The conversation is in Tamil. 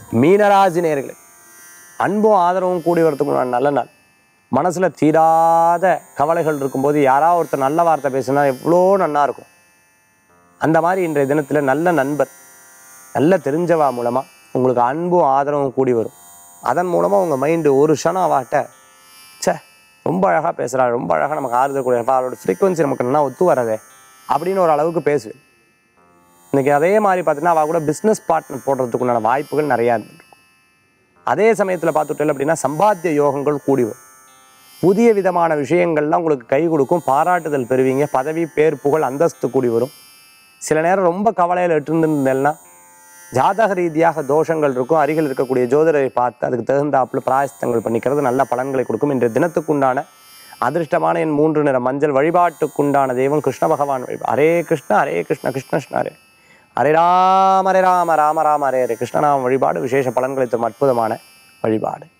மீனராசி நேர்களே அன்பும் ஆதரவும் கூடி வரதுக்கு உண்டான நல்ல நாள் மனசில் தீராத கவலைகள் இருக்கும்போது யாராவது ஒருத்தர் நல்ல வார்த்தை பேசினா எவ்வளோ நல்லா இருக்கும் அந்த மாதிரி இன்றைய தினத்தில் நல்ல நண்பர் நல்ல தெரிஞ்சவா மூலமாக உங்களுக்கு அன்பும் ஆதரவும் கூடி வரும் அதன் மூலமாக உங்கள் மைண்டு ஒரு க்ஷணம் அவாட்ட ச்சே ரொம்ப அழகாக பேசுகிறா ரொம்ப அழகாக நமக்கு ஆறுதல் கூடிய அவளோட ஃப்ரீக்குவன்சி நமக்கு நல்லா ஒத்து வரதே அப்படின்னு ஒரு அளவுக்கு பேசுவேன் இன்னைக்கு அதே மாதிரி பார்த்தீங்கன்னா அவள் கூட பிஸ்னஸ் பார்ட்னர் போடுறதுக்குண்டான வாய்ப்புகள் நிறையா இருந்துருக்கும் அதே சமயத்தில் பார்த்துட்டேன் அப்படின்னா சம்பாத்திய யோகங்கள் கூடி வரும் புதிய விதமான விஷயங்கள்லாம் உங்களுக்கு கை கொடுக்கும் பாராட்டுதல் பெறுவீங்க பதவி பேர் புகழ் அந்தஸ்து கூடி வரும் சில நேரம் ரொம்ப கவலையில் இருந்திருந்தேன்னா ஜாதக ரீதியாக தோஷங்கள் இருக்கும் அருகில் இருக்கக்கூடிய ஜோதிடரை பார்த்து அதுக்கு தகுந்தாப்புல பிராயஸ்தங்கள் பண்ணிக்கிறது நல்ல பலன்களை கொடுக்கும் இன்றைய தினத்துக்குண்டான அதிர்ஷ்டமான என் மூன்று நிற மஞ்சள் வழிபாட்டுக்குண்டான தெய்வம் கிருஷ்ண பகவான் வழிபா ஹரே கிருஷ்ண ஹரே கிருஷ்ண கிருஷ்ண கிருஷ்ண ஹரே ஹரே ராம ஹரே ராம ராம ராம ஹரே ஹரே கிருஷ்ணநாம வழிபாடு விசேஷ பலன்களை தரும் அற்புதமான வழிபாடு